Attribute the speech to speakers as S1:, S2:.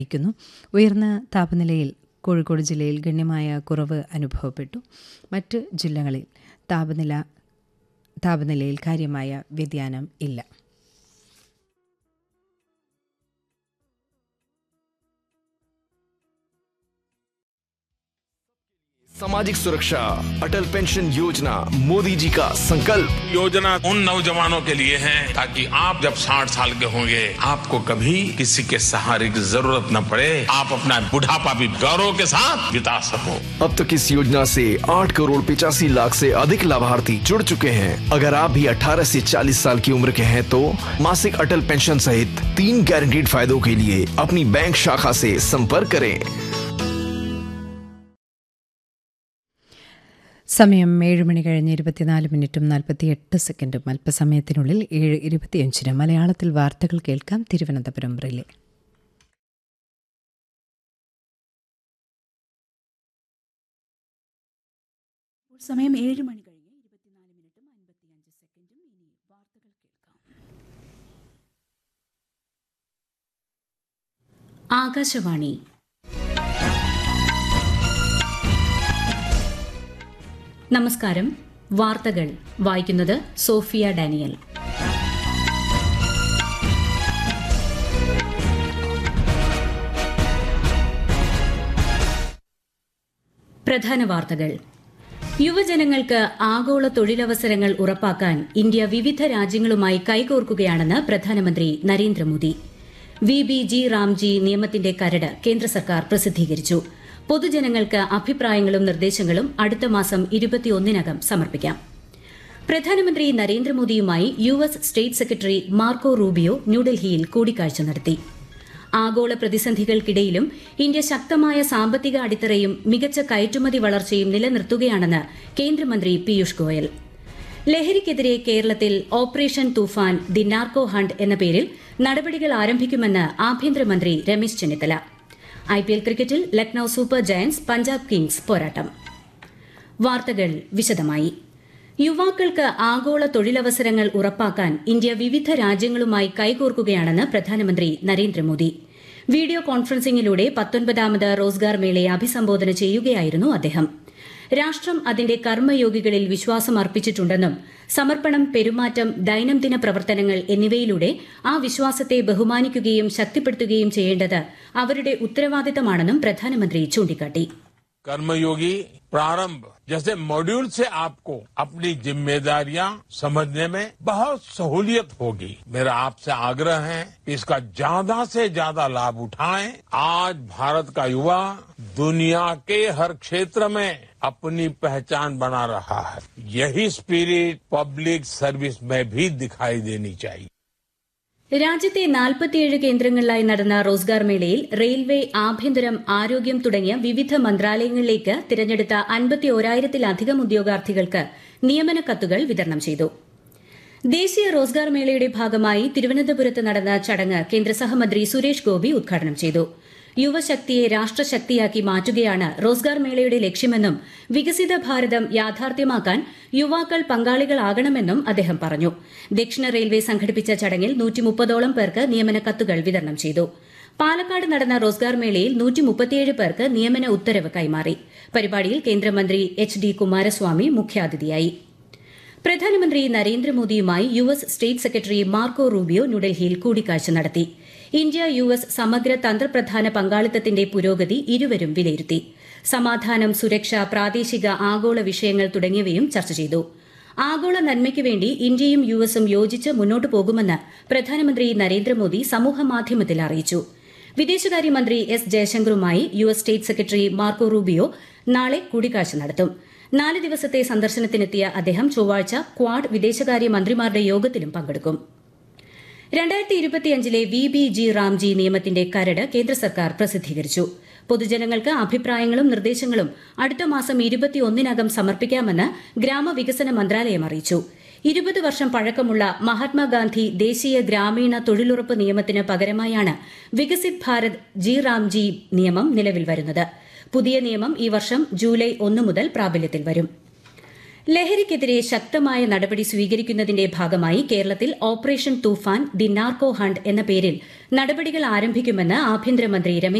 S1: ിക്കുന്നു ഉയർന്ന താപനിലയിൽ കോഴിക്കോട് ജില്ലയിൽ ഗണ്യമായ കുറവ് അനുഭവപ്പെട്ടു മറ്റ് ജില്ലകളിൽ താപനില താപനിലയിൽ കാര്യമായ വ്യതിയാനം ഇല്ല
S2: सामाजिक सुरक्षा अटल पेंशन योजना मोदी जी का संकल्प
S3: योजना उन नौजवानों के लिए है ताकि आप जब 60 साल के होंगे आपको कभी किसी के सहारे की जरूरत न पड़े आप अपना बुढ़ापा भी गौरव के साथ बिता सको
S2: अब तक इस योजना से 8 करोड़ पिचासी लाख से अधिक लाभार्थी जुड़ चुके हैं अगर आप भी 18 से 40 साल की उम्र के हैं तो मासिक अटल पेंशन सहित तीन गारंटीड फायदों के लिए अपनी बैंक शाखा से संपर्क करें
S1: സമയം ഏഴ് മണി കഴിഞ്ഞ് ഇരുപത്തിനാല് മിനിറ്റും നാൽപ്പത്തിയെട്ട് സെക്കൻഡും അല്പസമയത്തിനുള്ളിൽ ഏഴ് ഇരുപത്തിയഞ്ചിന് മലയാളത്തിൽ വാർത്തകൾ കേൾക്കാം തിരുവനന്തപുരം റിലേ
S4: സമയം ഏഴ് മണി കഴിഞ്ഞ് ഇരുപത്തിനാല് മിനിറ്റും അൻപത്തിയഞ്ച് സെക്കൻഡും ഇനി വാർത്തകൾ കേൾക്കാം ആകാശവാണി നമസ്കാരം വാർത്തകൾ വായിക്കുന്നത് സോഫിയ ഡാനിയൽ പ്രധാന വാർത്തകൾ യുവജനങ്ങൾക്ക് ആഗോള തൊഴിലവസരങ്ങൾ ഉറപ്പാക്കാൻ ഇന്ത്യ വിവിധ രാജ്യങ്ങളുമായി കൈകോർക്കുകയാണെന്ന് പ്രധാനമന്ത്രി Narendra Modi V B G RAM G നിയമത്തിന്റെ കരട് കേന്ദ്ര സർക്കാർ പ്രസിദ്ധീകരിച്ചു പൊതുജനങ്ങൾക്ക് അഭിപ്രായങ്ങളും നിർദ്ദേശങ്ങളും അടുത്ത മാസം ഇരുപത്തിയൊന്നിനകം സമർപ്പിക്കാം പ്രധാനമന്ത്രി നരേന്ദ്രമോദിയുമായി U S state secretary Marco Rubio ന്യൂഡൽഹിയിൽ കൂടിക്കാഴ്ച നടത്തി ആഗോള പ്രതിസന്ധികൾക്കിടയിലും ഇന്ത്യ ശക്തമായ സാമ്പത്തിക അടിത്തറയും മികച്ച കയറ്റുമതി വളർച്ചയും നിലനിർത്തുകയാണെന്ന് കേന്ദ്രമന്ത്രി പീയൂഷ് ഗോയൽ ലഹരിക്കെതിരെ കേരളത്തിൽ operation Toofan the narco hunt എന്ന പേരിൽ നടപടികൾ ആരംഭിക്കുമെന്ന് ആഭ്യന്തരമന്ത്രി രമേശ് ചെന്നിത്തല ഐപിഎൽ ക്രിക്കറ്റിൽ Lucknow Super Giants Punjab Kings പോരാട്ടം വാർത്തകൾ വിശദമായി യുവാക്കൾക്ക് ആഗോള തൊഴിലവസരങ്ങൾ ഉറപ്പാക്കാൻ ഇന്ത്യ വിവിധ രാജ്യങ്ങളുമായി കൈകോർക്കുകയാണെന്ന് പ്രധാനമന്ത്രി നരേന്ദ്രമോദി വീഡിയോ കോൺഫറൻസിംഗിലൂടെ പത്തൊൻപതാമത് റോസ്ഗാർ മേളയെ അഭിസംബോധന ചെയ്യുകയായിരുന്നു അദ്ദേഹം രാഷ്ട്രം അതിന്റെ കർമ്മയോഗികളിൽ വിശ്വാസം അർപ്പിച്ചിട്ടുണ്ടെന്നും സമർപ്പണം പെരുമാറ്റം ദൈനംദിന പ്രവർത്തനങ്ങൾ എന്നിവയിലൂടെ ആ വിശ്വാസത്തെ ബഹുമാനിക്കുകയും ശക്തിപ്പെടുത്തുകയും ചെയ്യേണ്ടത് അവരുടെ ഉത്തരവാദിത്തമാണെന്നും പ്രധാനമന്ത്രി ചൂണ്ടിക്കാട്ടി
S3: कर्मयोगी प्रारंभ जैसे मॉड्यूल से आपको अपनी जिम्मेदारियां समझने में बहुत सहूलियत होगी मेरा आपसे आग्रह है कि इसका ज्यादा से ज्यादा लाभ उठाएं आज भारत का युवा दुनिया के हर क्षेत्र में अपनी पहचान बना रहा है यही स्पिरिट पब्लिक सर्विस में भी दिखाई देनी चाहिए
S4: രാജ്യത്തെ നാൽപ്പത്തിയേഴ് കേന്ദ്രങ്ങളിലായി നടന്ന റോസ്ഗാർ മേളയിൽ റെയിൽവേ ആഭ്യന്തരം ആരോഗ്യം തുടങ്ങിയ വിവിധ മന്ത്രാലയങ്ങളിലേക്ക് തിരഞ്ഞെടുത്ത അൻപത്തി ഓരായിരത്തിലധികം ഉദ്യോഗാർത്ഥികൾക്ക് നിയമന കത്തുകൾ വിതരണം ചെയ്തു ദേശീയ റോസ്ഗാർ മേളയുടെ ഭാഗമായി തിരുവനന്തപുരത്ത് നടന്ന ചടങ്ങ് കേന്ദ്ര സഹമന്ത്രി സുരേഷ് ഗോപി ഉദ്ഘാടനം ചെയ്തു യുവശക്തിയെ രാഷ്ട്രശക്തിയാക്കി മാറ്റുകയാണ് റോസ്ഗാർ മേളയുടെ ലക്ഷ്യമെന്നും വികസിത ഭാരതം യാഥാർത്ഥ്യമാക്കാൻ യുവാക്കൾ പങ്കാളികളാകണമെന്നും അദ്ദേഹം പറഞ്ഞു ദക്ഷിണ റെയിൽവേ സംഘടിപ്പിച്ച ചടങ്ങിൽ നൂറ്റിമുപ്പതോളം പേർക്ക് നിയമന കത്തുകൾ വിതരണം ചെയ്തു പാലക്കാട് നടന്ന റോസ്ഗാർ മേളയിൽ നൂറ്റിമുപ്പത്തിയേഴ് പേർക്ക് നിയമന ഉത്തരവ് കൈമാറി പരിപാടിയിൽ കേന്ദ്രമന്ത്രി എച്ച് ഡി കുമാരസ്വാമി മുഖ്യാതിഥിയായി പ്രധാനമന്ത്രി നരേന്ദ്രമോദിയുമായി U S state secretary Marco Rubio ന്യൂഡൽഹിയിൽ കൂടിക്കാഴ്ച നടത്തി ഇന്ത്യ യു എസ് സമഗ്ര തന്ത്രപ്രധാന പങ്കാളിത്തത്തിന്റെ പുരോഗതി ഇരുവരും വിലയിരുത്തി സമാധാനം സുരക്ഷ പ്രാദേശിക ആഗോള വിഷയങ്ങൾ തുടങ്ങിയവയും ചർച്ച ചെയ്തു ആഗോള നന്മയ്ക്ക് വേണ്ടി ഇന്ത്യയും യു എസും യോജിച്ച് മുന്നോട്ടു പോകുമെന്ന് പ്രധാനമന്ത്രി നരേന്ദ്രമോദി സമൂഹമാധ്യമത്തിൽ അറിയിച്ചു വിദേശകാര്യമന്ത്രി എസ് ജയശങ്കറുമായി U S state secretary Marco Rubio നാളെ കൂടിക്കാഴ്ച നടത്തും നാല് ദിവസത്തെ സന്ദർശനത്തിനെത്തിയ അദ്ദേഹം ചൊവ്വാഴ്ച ക്വാഡ് വിദേശകാര്യ മന്ത്രിമാരുടെ യോഗത്തിലും പങ്കെടുക്കും രണ്ടായിരത്തി ഇരുപത്തിയഞ്ചിലെ വി ബി ജി റാംജി നിയമത്തിന്റെ കരട് കേന്ദ്ര സർക്കാർ പ്രസിദ്ധീകരിച്ചു പൊതുജനങ്ങൾക്ക് അഭിപ്രായങ്ങളും നിർദ്ദേശങ്ങളും അടുത്ത മാസം ഇരുപത്തിയൊന്നിനകം സമർപ്പിക്കാമെന്ന് ഗ്രാമവികസന മന്ത്രാലയം അറിയിച്ചു ഇരുപത് വർഷം പഴക്കമുള്ള മഹാത്മാഗാന്ധി ദേശീയ ഗ്രാമീണ തൊഴിലുറപ്പ് നിയമത്തിന് പകരമായാണ് വികസിത് ഭാരത് ജി റാംജി നിയമം നിലവിൽ വരുന്നത് പുതിയ നിയമം ഈ വർഷം ജൂലൈ ഒന്ന് മുതൽ പ്രാബല്യത്തിൽ വരും ലഹരിക്കെതിരെ ശക്തമായ നടപടി സ്വീകരിക്കുന്നതിന്റെ ഭാഗമായി കേരളത്തിൽ operation Toofan the narco hunt എന്ന പേരിൽ നടപടികൾ ആരംഭിക്കുമെന്ന് ആഭ്യന്തരമന്ത്രി രമേശ്